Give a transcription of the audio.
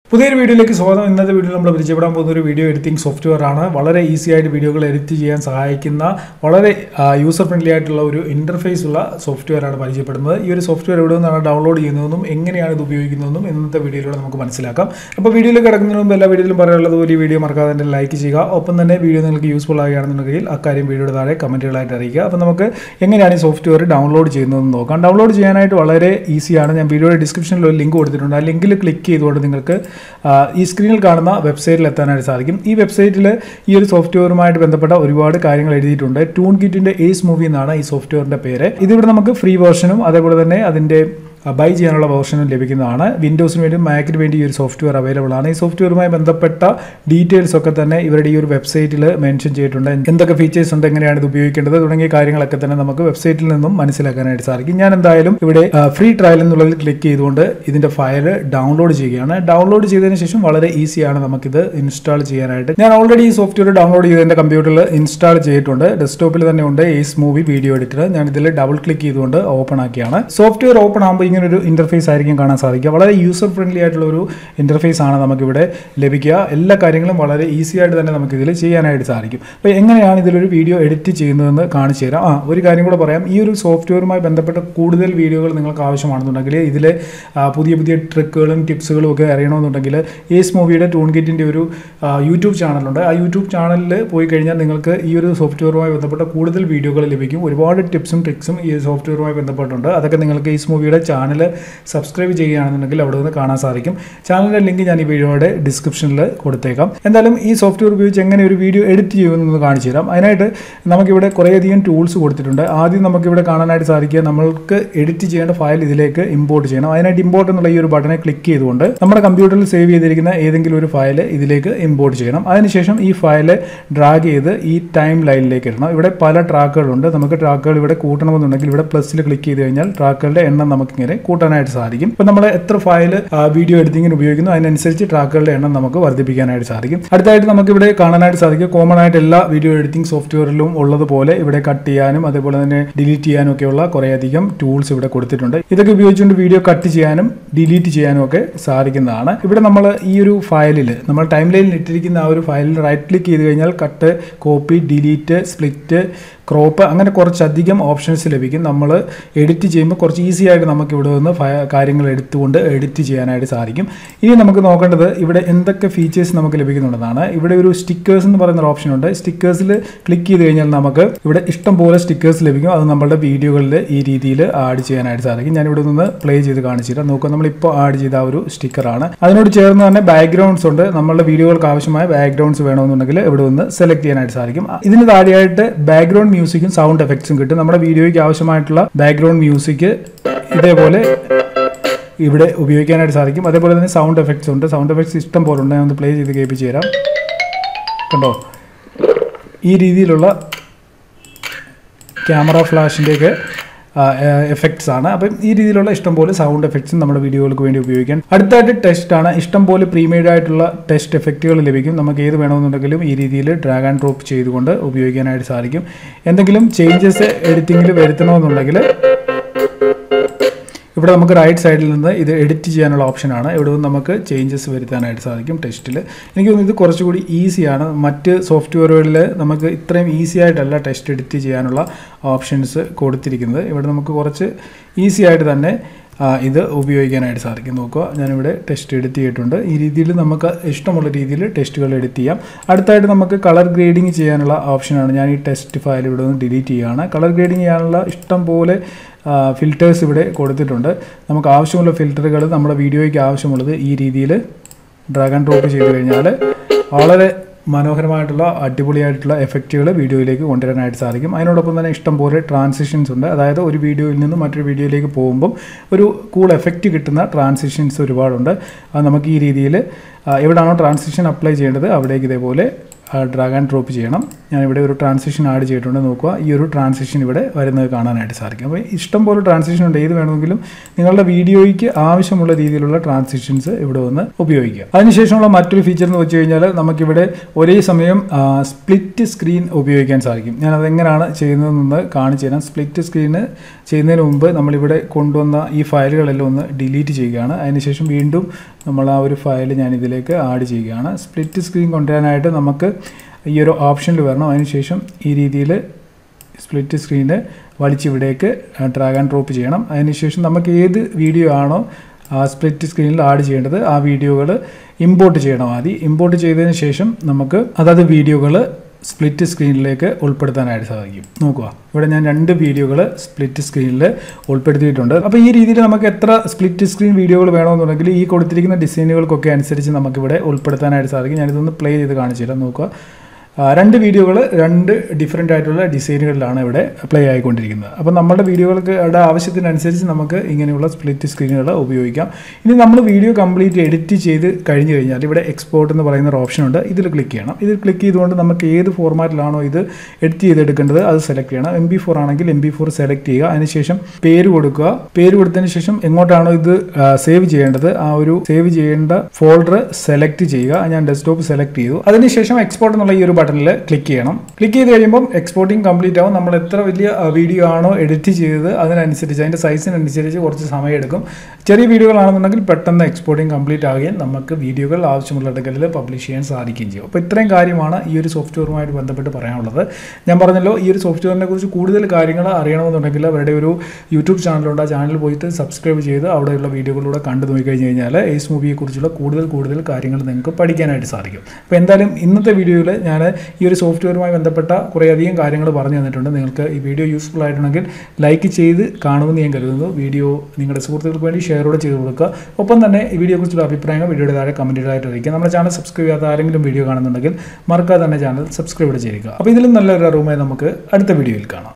പുതിയൊരു വീഡിയോയിലേക്ക് സ്വാഗതം ഇന്നത്തെ വീഡിയോയിൽ നമ്മൾ പരിചയപ്പെടാൻ പോകുന്ന ഒരു വീഡിയോ എഡിറ്റിംഗ് സോഫ്റ്റ്വെയർ ആണ് വളരെ ഈസി ആയിട്ട് വീഡിയോകൾ എഡിറ്റ് ചെയ്യാൻ സഹായിക്കുന്ന വളരെ യൂസർ ഫ്രണ്ട്ലി ആയിട്ടുള്ള ഒരു ഇന്റർഫേസ് ഉള്ള സോഫ്റ്റ്വെയർ ആണ് പരിചയപ്പെടുന്നത് ഈ ഒരു സോഫ്റ്റ്വെയർ എവിടെ നിന്നാണ് ഡൗൺലോഡ് ചെയ്യുന്നതെന്നും എങ്ങനെയാണ് ഇത് ഉപയോഗിക്കുന്നതെന്നും ഇന്നത്തെ വീഡിയോയിലൂടെ നമുക്ക് മനസ്സിലാക്കാം അപ്പോൾ വീഡിയോയിൽ കിടക്കുന്നതിന് മുമ്പ് എല്ലാ വീഡിയോയിലും പറയാനുള്ളത് പോലെ ഈ വീഡിയോ മറക്കാതെ തന്നെ ലൈക്ക് ചെയ്യുക ഒപ്പം തന്നെ വീഡിയോ നിങ്ങൾക്ക് യൂസ്ഫുൾ ആകുകയാണെന്നുണ്ടെങ്കിൽ അക്കാര്യം വീഡിയോയുടെ താഴെ കമൻറ്റുകളായിട്ട് അറിയിക്കുക അപ്പോൾ നമുക്ക് എങ്ങനെയാണ് ഈ സോഫ്റ്റ്വെയർ ഡൗൺലോഡ് ചെയ്യുന്നതെന്ന് നോക്കാം ഡൗൺലോഡ് ചെയ്യാനായിട്ട് വളരെ ഈസിയാണ് ഞാൻ വീഡിയോയുടെ ഡിസ്ക്രിപ്ഷനിൽ ഒരു ലിങ്ക് കൊടുത്തിട്ടുണ്ട് ആ ലിങ്കിൽ ക്ലിക്ക് ചെയ്തുകൊണ്ട് നിങ്ങൾക്ക് ആ, ഈ സ്ക്രീനിൽ കാണുന്ന വെബ്സൈറ്റിൽ എത്താനായിട്ട് സാധിക്കും ഈ വെബ്സൈറ്റിൽ ഈ ഒരു സോഫ്റ്റ്വെയറുമായിട്ട് ബന്ധപ്പെട്ട ഒരുപാട് കാര്യങ്ങൾ എഴുതിയിട്ടുണ്ട് ടൂൺ കിറ്റിൻ്റെ ഏസ് മൂവി എന്നാണ് ഈ സോഫ്റ്റ്വെയറിൻ്റെ പേര് ഇതിവിടെ നമുക്ക് ഫ്രീ വേർഷനും അതേപോലെ തന്നെ അതിൻ്റെ ബൈ ചെയ്യാനുള്ള വേർഷനും ലഭിക്കുന്നതാണ് വിൻഡോസിന് വേണ്ടി മാക്കിന് വേണ്ടി ഈ ഒരു സോഫ്റ്റ്വെയർ അവൈലബിൾ ആണ് ഈ സോഫ്റ്റ്വെയറുമായി ബന്ധപ്പെട്ട ഡീറ്റെയിൽസ് ഒക്കെ തന്നെ ഇവരുടെ ഈ ഒരു വെബ്സൈറ്റിൽ മെൻഷൻ ചെയ്തിട്ടുണ്ട് എന്തൊക്കെ ഫീച്ചേഴ്സ് ഉണ്ട് എങ്ങനെയാണ് ഇത് ഉപയോഗിക്കേണ്ടത് തുടങ്ങിയ കാര്യങ്ങളൊക്കെ തന്നെ നമുക്ക് വെബ്സൈറ്റിൽ നിന്നും മനസ്സിലാക്കാനായിട്ട് സാധിക്കും ഞാൻ എന്തായാലും ഇവിടെ ഫ്രീ ട്രയൽ എന്നുള്ളതിൽ ക്ലിക്ക് ചെയ്തുകൊണ്ട് ഇതിന്റെ ഫയൽ ഡൗൺലോഡ് ചെയ്യുകയാണ് ഡൗൺലോഡ് ചെയ്തതിന് ശേഷം വളരെ ഈസിയാണ് നമുക്കിത് ഇൻസ്റ്റാൾ ചെയ്യാനായിട്ട് ഞാൻ ഓൾറെഡി ഈ സോഫ്റ്റ്വെയർ ഡൗൺലോഡ് ചെയ്ത് എൻ്റെ കമ്പ്യൂട്ടറിൽ ഇൻസ്റ്റാൾ ചെയ്തിട്ടുണ്ട് ഡെസ്ക്ടോപ്പിൽ തന്നെ ഉണ്ട് ഏസ് മൂവി വീഡിയോ എഡിറ്റർ ഞാൻ ഇതിൽ ഡബിൾ ക്ലിക്ക് ചെയ്തുകൊണ്ട് ഓപ്പൺ ആക്കിയാണ് സോഫ്റ്റ്വെയർ ഓപ്പൺ ആകുമ്പോൾ ഇങ്ങനെ ഒരു ഇന്റർഫേസ് ആയിരിക്കും കാണാൻ സാധിക്കുക വളരെ യൂസർ ഫ്രണ്ട്ലി ആയിട്ടുള്ള ഒരു ഇന്റർഫേസ് ആണ് നമുക്കിവിടെ ലഭിക്കുക എല്ലാ കാര്യങ്ങളും വളരെ ഈസി ആയിട്ട് തന്നെ നമുക്ക് ഇതിൽ ചെയ്യാനായിട്ട് സാധിക്കും അപ്പോൾ എങ്ങനെയാണ് ഇതിലൊരു വീഡിയോ എഡിറ്റ് ചെയ്യുന്നതെന്ന് കാണിച്ചു തരാം ആ ഒരു കാര്യം കൂടെ പറയാം ഈ ഒരു സോഫ്റ്റ്വെയറുമായി ബന്ധപ്പെട്ട കൂടുതൽ വീഡിയോകൾ നിങ്ങൾക്ക് ആവശ്യമാണെന്നുണ്ടെങ്കിൽ ഇതിൽ പുതിയ പുതിയ ട്രിക്കുകളും ടിപ്സുകളും ഒക്കെ അറിയണമെന്നുണ്ടെങ്കിൽ ഏസ് മൂവിയുടെ ടൂൺ കിറ്റിൻ്റെ ഒരു ആ, യൂട്യൂബ് ചാനലുണ്ട് ആ യൂട്യൂബ് ചാനലിൽ പോയി കഴിഞ്ഞാൽ നിങ്ങൾക്ക് ഈ ഒരു സോഫ്റ്റ്വെയറുമായി ബന്ധപ്പെട്ട കൂടുതൽ വീഡിയോകൾ ലഭിക്കും ഒരുപാട് ടിപ്സും ട്രിക്സും ഈ സോഫ്റ്റ്വെയറുമായി ബന്ധപ്പെട്ടുണ്ട് അതൊക്കെ നിങ്ങൾക്ക് ഈ മൂവിയുടെ ചാനൽ സബ്സ്ക്രൈബ് ചെയ്യുകയാണെന്നുണ്ടെങ്കിൽ അവിടെ നിന്ന് കാണാൻ സാധിക്കും ചാനലിൻ്റെ ലിങ്ക് ഞാൻ ഈ വീഡിയോയുടെ ഡിസ്ക്രിപ്ഷനിൽ കൊടുത്തേക്കാം എന്തായാലും ഈ സോഫ്റ്റ്വെയർ ഉപയോഗിച്ച് എങ്ങനെ ഒരു വീഡിയോ എഡിറ്റ് ചെയ്യുമെന്ന് കാണിച്ചു തരാം അതിനായിട്ട് നമുക്കിവിടെ കുറേയധികം ടൂൾസ് കൊടുത്തിട്ടുണ്ട് ആദ്യം നമുക്കിവിടെ കാണാനായിട്ട് സാധിക്കുക നമ്മൾക്ക് എഡിറ്റ് ചെയ്യേണ്ട ഫയൽ ഇതിലേക്ക് ഇമ്പോർട്ട് ചെയ്യണം അതിനായിട്ട് ഇമ്പോർട്ട് എന്നുള്ള ഈ ഒരു ബട്ടനെ ക്ലിക്ക് ചെയ്തുകൊണ്ട് നമ്മുടെ കമ്പ്യൂട്ടറിൽ സേവ് ചെയ്തിരിക്കുന്ന ഏതെങ്കിലും ഒരു ഫയൽ ഇതിലേക്ക് ഇമ്പോർട്ട് ചെയ്യണം അതിനുശേഷം ഈ ഫയൽ ഡ്രാഗ് ചെയ്ത് ഈ ടൈം ലൈനിലേക്ക് ഇടണം ഇവിടെ പല ട്രാക്കുകളുണ്ട് നമുക്ക് ട്രാക്കുകൾ ഇവിടെ കൂട്ടണമെന്നുണ്ടെങ്കിൽ ഇവിടെ പ്ലസ്സിൽ ക്ലിക്ക് ചെയ്ത് കഴിഞ്ഞാൽ ട്രാക്കുകളുടെ എണ്ണം നമുക്കിങ്ങനെ കൂട്ടാനായിട്ട് സാധിക്കും ഇപ്പം നമ്മൾ എത്ര ഫയൽ വീഡിയോ എഡിറ്റിങ്ങിന് ഉപയോഗിക്കുന്നു അതിനനുസരിച്ച് ട്രാക്കുകളുടെ എണ്ണം നമുക്ക് വർദ്ധിപ്പിക്കാനായിട്ട് സാധിക്കും അടുത്തായിട്ട് നമുക്ക് ഇവിടെ കാണാനായിട്ട് സാധിക്കും കോമൺ ആയിട്ട് എല്ലാ വീഡിയോ എഡിറ്റിംഗ് സോഫ്റ്റ്വെയറിലും ഉള്ളതുപോലെ ഇവിടെ കട്ട് ചെയ്യാനും അതേപോലെ തന്നെ ഡിലീറ്റ് ചെയ്യാനും ഒക്കെയുള്ള കുറേയധികം ടൂൾസ് ഇവിടെ കൊടുത്തിട്ടുണ്ട് ഇതൊക്കെ ഉപയോഗിച്ചുകൊണ്ട് വീഡിയോ കട്ട് ചെയ്യാനും ഡിലീറ്റ് ചെയ്യാനും ഒക്കെ സാധിക്കുന്നതാണ് ഇവിടെ നമ്മൾ ഈ ഒരു ഫയലിൽ നമ്മൾ ടൈം ലൈനിൽ ഇട്ടിരിക്കുന്ന ആ ഒരു ഫയലിൽ റൈറ്റ് ക്ലിക്ക് ചെയ്ത് കഴിഞ്ഞാൽ cut copy delete split crop അങ്ങനെ കുറച്ചധികം ഓപ്ഷൻസ് ലഭിക്കും നമ്മൾ എഡിറ്റ് ചെയ്യുമ്പോൾ കുറച്ച് ഈസി ആയിട്ട് നമുക്ക് ഇവിടെ നിന്ന് ഫയ- കാര്യങ്ങൾ എടുത്തുകൊണ്ട് എഡിറ്റ് ചെയ്യാനായിട്ട് സാധിക്കും ഇനി നമുക്ക് നോക്കേണ്ടത് ഇവിടെ എന്തൊക്കെ ഫീച്ചേഴ്സ് നമുക്ക് ലഭിക്കുന്നുണ്ടെന്നാണ് ഇവിടെ ഒരു സ്റ്റിക്കേഴ്സ് എന്ന് പറയുന്ന ഒരു ഓപ്ഷൻ ഉണ്ട് സ്റ്റിക്കേഴ്സിൽ ക്ലിക്ക് ചെയ്ത് കഴിഞ്ഞാൽ നമുക്ക് ഇവിടെ ഇഷ്ടം പോലെ സ്റ്റിക്കേഴ്സ് ലഭിക്കും അത് നമ്മളുടെ വീഡിയോകളിൽ ഈ രീതിയിൽ ആഡ് ചെയ്യാനായിട്ട് സാധിക്കും ഞാൻ ഇവിടെ നിന്ന് പ്ലേ ചെയ്ത് കാണിച്ചു തരാം നോക്കുക നമ്മളിപ്പോൾ ആഡ് ചെയ്ത ആ ഒരു സ്റ്റിക്കറാണ് അതിനോട് ചേർന്ന് തന്നെ ബാക്ക്ഗ്രൗണ്ട്സ് ഉണ്ട് നമ്മളുടെ വീഡിയോകൾക്ക് ആവശ്യമായ ബാക്ക്ഗ്രൗണ്ട്സ് വേണമെന്നുണ്ടെങ്കിൽ ഇവിടെ നിന്ന് സെലക്ട് ചെയ്യാനായിട്ട് സാധിക്കും ഇതിന് താഴെയായിട്ട് ബാക്ക്ഗ്രൗണ്ട് മ്യൂസിക്കും സൗണ്ട് എഫക്ട്സും കിട്ടും നമ്മുടെ വീഡിയോയ്ക്ക് ആവശ്യമായിട്ടുള്ള ബാക്ക്ഗ്രൗണ്ട് മ്യൂസിക് ഇതേപോലെ ഇവിടെ ഉപയോഗിക്കാനായിട്ട് സാധിക്കും അതേപോലെ തന്നെ സൗണ്ട് എഫക്ട്സ് ഉണ്ട് സൗണ്ട് എഫക്ട്സ് ഇഷ്ടം പോലെ ഉണ്ട് ഞാൻ ഒന്ന് പ്ലേ ചെയ്ത് കേൾപ്പിച്ച് തരാം കണ്ടോ ഈ രീതിയിലുള്ള ക്യാമറ ഫ്ലാഷിൻ്റെയൊക്കെ എഫക്ട്സ് ആണ് അപ്പം ഈ രീതിയിലുള്ള ഇഷ്ടംപോലെ സൗണ്ട് എഫക്ട്സും നമ്മുടെ വീഡിയോകൾക്ക് വേണ്ടി ഉപയോഗിക്കാൻ അടുത്തായിട്ട് ടെസ്റ്റ് ആണ് ഇഷ്ടംപോലെ പ്രീമെയ്ഡ് ആയിട്ടുള്ള ടെസ്റ്റ് എഫക്റ്റുകൾ ലഭിക്കും നമുക്ക് ഏത് വേണമെന്നുണ്ടെങ്കിലും ഈ രീതിയിൽ ഡ്രാഗ് ആൻഡ് ഡ്രോപ്പ് ചെയ്തുകൊണ്ട് ഉപയോഗിക്കാനായിട്ട് സാധിക്കും എന്തെങ്കിലും ചേഞ്ചസ് എഡിറ്റിങ്ങിൽ വരുത്തണമെന്നുണ്ടെങ്കിൽ ഇവിടെ നമുക്ക് റൈറ്റ് സൈഡിൽ നിന്ന് ഇത് എഡിറ്റ് ചെയ്യാനുള്ള ഓപ്ഷനാണ് ഇവിടെ നിന്ന് നമുക്ക് ചേഞ്ചസ് വരുത്താനായിട്ട് സാധിക്കും ടെസ്റ്റിൽ എനിക്ക് തോന്നുന്നു ഇത് കുറച്ചുകൂടി ഈസിയാണ് മറ്റ് സോഫ്റ്റ്വെയറുകളിൽ നമുക്ക് ഇത്രയും ഈസി ആയിട്ടല്ല ടെസ്റ്റ് എഡിറ്റ് ചെയ്യാനുള്ള ഓപ്ഷൻസ് കൊടുത്തിരിക്കുന്നത് ഇവിടെ നമുക്ക് കുറച്ച് ഈസി ആയിട്ട് തന്നെ ആ, ഇത് ഉപയോഗിക്കാനായിട്ട് സാധിക്കും നോക്കുക ഞാനിവിടെ ടെസ്റ്റ് എഡിറ്റ് ചെയ്തിട്ടുണ്ട് ഈ രീതിയിൽ നമുക്ക് ഇഷ്ടമുള്ള രീതിയിൽ ടെസ്റ്റുകൾ എഡിറ്റ് ചെയ്യാം അടുത്തായിട്ട് നമുക്ക് കളർ ഗ്രേഡിംഗ് ചെയ്യാനുള്ള ഓപ്ഷനാണ് ഞാൻ ഈ ടെസ്റ്റ് ഫയൽ ഇവിടെ നിന്ന് ഡിലീറ്റ് ചെയ്യുകയാണ് കളർ ഗ്രേഡിംഗ് ചെയ്യാനുള്ള ഇഷ്ടം പോലെ ഫിൽറ്റേഴ്സ് ഇവിടെ കൊടുത്തിട്ടുണ്ട് നമുക്ക് ആവശ്യമുള്ള ഫിൽറ്ററുകൾ നമ്മുടെ വീഡിയോയ്ക്ക് ആവശ്യമുള്ളത് ഈ രീതിയിൽ ഡ്രാഗ് ആൻഡ് ഡ്രോപ്പ് ചെയ്ത് കഴിഞ്ഞാൽ വളരെ മനോഹരമായിട്ടുള്ള അടിപൊളിയായിട്ടുള്ള എഫക്റ്റുകൾ വീഡിയോയിലേക്ക് കൊണ്ടുവരാനായിട്ട് സാധിക്കും അതിനോടൊപ്പം തന്നെ ഇഷ്ടം പോലെ ട്രാൻസിഷൻസ് ഉണ്ട് അതായത് ഒരു വീഡിയോയിൽ നിന്ന് മറ്റൊരു വീഡിയോയിലേക്ക് പോകുമ്പം ഒരു കൂൾ എഫക്റ്റ് കിട്ടുന്ന ട്രാൻസിഷൻസ് ഒരുപാടുണ്ട് അത് നമുക്ക് ഈ രീതിയിൽ എവിടെയാണോ ട്രാൻസിഷൻ അപ്ലൈ ചെയ്യേണ്ടത് അവിടേക്ക് ഇതേപോലെ ഡ്രാഗ് ആൻഡ് ഡ്രോപ്പ് ചെയ്യണം ഞാനിവിടെ ഒരു ട്രാൻസിഷൻ ആഡ് ചെയ്തിട്ടുണ്ട് നോക്കുക ഈ ഒരു ട്രാൻസിഷൻ ഇവിടെ വരുന്നത് കാണാനായിട്ട് സാധിക്കും അപ്പോൾ ഇഷ്ടം പോലെ ട്രാൻസിഷൻ ഉണ്ട് ഏത് വേണമെങ്കിലും നിങ്ങളുടെ വീഡിയോയ്ക്ക് ആവശ്യമുള്ള രീതിയിലുള്ള ട്രാൻസിഷൻസ് ഇവിടെ വന്ന് ഉപയോഗിക്കുക അതിനുശേഷമുള്ള മറ്റൊരു ഫീച്ചർ എന്ന് വെച്ച് കഴിഞ്ഞാൽ നമുക്കിവിടെ ഒരേ സമയം സ്പ്ലിറ്റ് സ്ക്രീൻ ഉപയോഗിക്കാൻ സാധിക്കും ഞാൻ അതെങ്ങനെയാണ് ചെയ്യുന്നതെന്ന് കാണിച്ചു തരാം സ്പ്ലിറ്റ് സ്ക്രീന് ചെയ്യുന്നതിന് മുമ്പ് നമ്മളിവിടെ കൊണ്ടുവന്ന ഈ ഫയലുകളെല്ലാം ഒന്ന് ഡിലീറ്റ് ചെയ്യുകയാണ് അതിനുശേഷം വീണ്ടും നമ്മൾ ആ ഒരു ഫയൽ ഞാൻ ഇതിലേക്ക് ആഡ് ചെയ്യുകയാണ് സ്പ്ലിറ്റ് സ്ക്രീൻ കൊണ്ടുവരാനായിട്ട് നമുക്ക് ഈ ഒരു ഓപ്ഷനിൽ വരണം അതിനുശേഷം ഈ രീതിയിൽ സ്പ്ലിറ്റ് സ്ക്രീന് വലിച്ചിവിടേക്ക് ഡ്രാഗ് ആൻഡ് ഡ്രോപ്പ് ചെയ്യണം അതിനുശേഷം നമുക്ക് ഏത് വീഡിയോ ആണോ ആ സ്പ്ലിറ്റ് സ്ക്രീനിൽ ആഡ് ചെയ്യേണ്ടത് ആ വീഡിയോകൾ ഇമ്പോർട്ട് ചെയ്യണം ആദ്യം ഇമ്പോർട്ട് ചെയ്തതിന് ശേഷം നമുക്ക് അതത് വീഡിയോകൾ സ്പ്ലിറ്റ് സ്ക്രീനിലേക്ക് ഉൾപ്പെടുത്താനായിട്ട് സാധിക്കും നോക്കുക ഇവിടെ ഞാൻ രണ്ട് വീഡിയോകൾ സ്പ്ലിറ്റ് സ്ക്രീനിൽ ഉൾപ്പെടുത്തിയിട്ടുണ്ട് അപ്പോൾ ഈ രീതിയിൽ നമുക്ക് എത്ര സ്പ്ലിറ്റ് സ്ക്രീൻ വീഡിയോകൾ വേണമെന്നുണ്ടെങ്കിൽ ഈ കൊടുത്തിരിക്കുന്ന ഡിസൈനുകൾക്കൊക്കെ അനുസരിച്ച് നമുക്കിവിടെ ഉൾപ്പെടുത്താനായിട്ട് സാധിക്കും ഞാനിതൊന്ന് പ്ലേ ചെയ്ത് കാണിച്ചു തരാം നോക്കുക ആ, രണ്ട് വീഡിയോകൾ രണ്ട് ഡിഫറെൻ്റ് ആയിട്ടുള്ള ഡിസൈനുകളിലാണ് ഇവിടെ പ്ലേ ആയിക്കൊണ്ടിരിക്കുന്നത് അപ്പോൾ നമ്മുടെ വീഡിയോകൾക്ക് അവിടെ ആവശ്യത്തിനനുസരിച്ച് നമുക്ക് ഇങ്ങനെയുള്ള സ്പ്ലിറ്റ് സ്ക്രീനുകൾ ഉപയോഗിക്കാം ഇനി നമ്മൾ വീഡിയോ കംപ്ലീറ്റ് എഡിറ്റ് ചെയ്ത് കഴിഞ്ഞ് കഴിഞ്ഞാൽ ഇവിടെ എക്സ്പോർട്ട് എന്ന് പറയുന്ന ഒരു ഓപ്ഷൻ ഉണ്ട് ഇതിൽ ക്ലിക്ക് ചെയ്യണം ഇതിൽ ക്ലിക്ക് ചെയ്തുകൊണ്ട് നമുക്ക് ഏത് ഫോർമാറ്റിലാണോ ഇത് എഡിറ്റ് ചെയ്തെടുക്കേണ്ടത് അത് സെലക്ട് ചെയ്യണം എം ബി ഫോർ ആണെങ്കിൽ എം ബി ഫോർ സെലക്ട് ചെയ്യുക അതിനുശേഷം പേര് കൊടുക്കുക പേര് കൊടുത്തതിന് ശേഷം എങ്ങോട്ടാണോ ഇത് സേവ് ചെയ്യേണ്ടത് ആ ഒരു സേവ് ചെയ്യേണ്ട ഫോൾഡർ സെലക്ട് ചെയ്യുക ഞാൻ ഡെസ്ക്ടോപ്പ് സെലക്ട് ചെയ്തു അതിനുശേഷം എക്സ്പോർട്ട് എന്നുള്ള ഈ ഒരു ബട്ടണിൽ ക്ലിക്ക് ചെയ്യണം ക്ലിക്ക് ചെയ്ത് കഴിയുമ്പോൾ എക്സ്പോർട്ടിംഗ് കംപ്ലീറ്റ് ആവും നമ്മൾ എത്ര വലിയ വീഡിയോ ആണോ എഡിറ്റ് ചെയ്തത് അതിനനുസരിച്ച് അതിൻ്റെ സൈസിനനുസരിച്ച് കുറച്ച് സമയം എടുക്കും ചെറിയ വീഡിയോകളാണെന്നുണ്ടെങ്കിൽ പെട്ടെന്ന് എക്സ്പോർട്ടിംഗ് കംപ്ലീറ്റ് ആവുകയും നമുക്ക് വീഡിയോകൾ ആവശ്യമുള്ള ഇടങ്ങളിൽ പബ്ലിഷ് ചെയ്യാൻ സാധിക്കുകയും ചെയ്യും അപ്പോൾ ഇത്രയും കാര്യമാണ് ഈ ഒരു സോഫ്റ്റ്വെയറുമായിട്ട് ബന്ധപ്പെട്ട് പറയാനുള്ളത് ഞാൻ പറഞ്ഞല്ലോ ഈ ഒരു സോഫ്റ്റ്വെയറിനെ കുറിച്ച് കൂടുതൽ കാര്യങ്ങൾ അറിയണമെന്നുണ്ടെങ്കിൽ അവരുടെ ഒരു യൂട്യൂബ് ചാനലുണ്ട് ആ ചാനൽ പോയിട്ട് സബ്സ്ക്രൈബ് ചെയ്ത് അവിടെയുള്ള വീഡിയോകളിലൂടെ കണ്ടു നോക്കി കഴിഞ്ഞ് കഴിഞ്ഞാൽ ഏസ് മൂവിയെക്കുറിച്ചുള്ള കൂടുതൽ കൂടുതൽ കാര്യങ്ങൾ നിങ്ങൾക്ക് പഠിക്കാനായിട്ട് സാധിക്കും അപ്പോൾ എന്തായാലും ഇന്നത്തെ വീഡിയോയിൽ ഞാൻ ഈ ഒരു സോഫ്റ്റ്വെയറുമായി ബന്ധപ്പെട്ട കുറേയധികം കാര്യങ്ങൾ പറഞ്ഞു തന്നിട്ടുണ്ട് നിങ്ങൾക്ക് ഈ വീഡിയോ യൂസ്ഫുൾ ആയിട്ടുണ്ടെങ്കിൽ ലൈക്ക് ചെയ്ത് കാണുമെന്ന് ഞാൻ കരുതുന്നു വീഡിയോ നിങ്ങളുടെ സുഹൃത്തുക്കൾക്ക് വേണ്ടി ഷെയറോടെ ചെയ്ത് കൊടുക്കുക ഒപ്പം തന്നെ ഈ വീഡിയോയെക്കുറിച്ചുള്ള അഭിപ്രായങ്ങൾ വീഡിയോയുടെ താഴെ കമൻറ്റുകളായിട്ട് അറിയിക്കുക നമ്മുടെ ചാനൽ സബ്സ്ക്രൈബ് ചെയ്യാത്ത ആരെങ്കിലും വീഡിയോ കാണുന്നുണ്ടെങ്കിൽ മറക്കാതെ തന്നെ ചാനൽ സബ്സ്ക്രൈബ് ചെയ്യുക അപ്പോൾ ഇതിലും നല്ലൊരു അറിവുമായി നമുക്ക് അടുത്ത വീഡിയോയിൽ കാണാം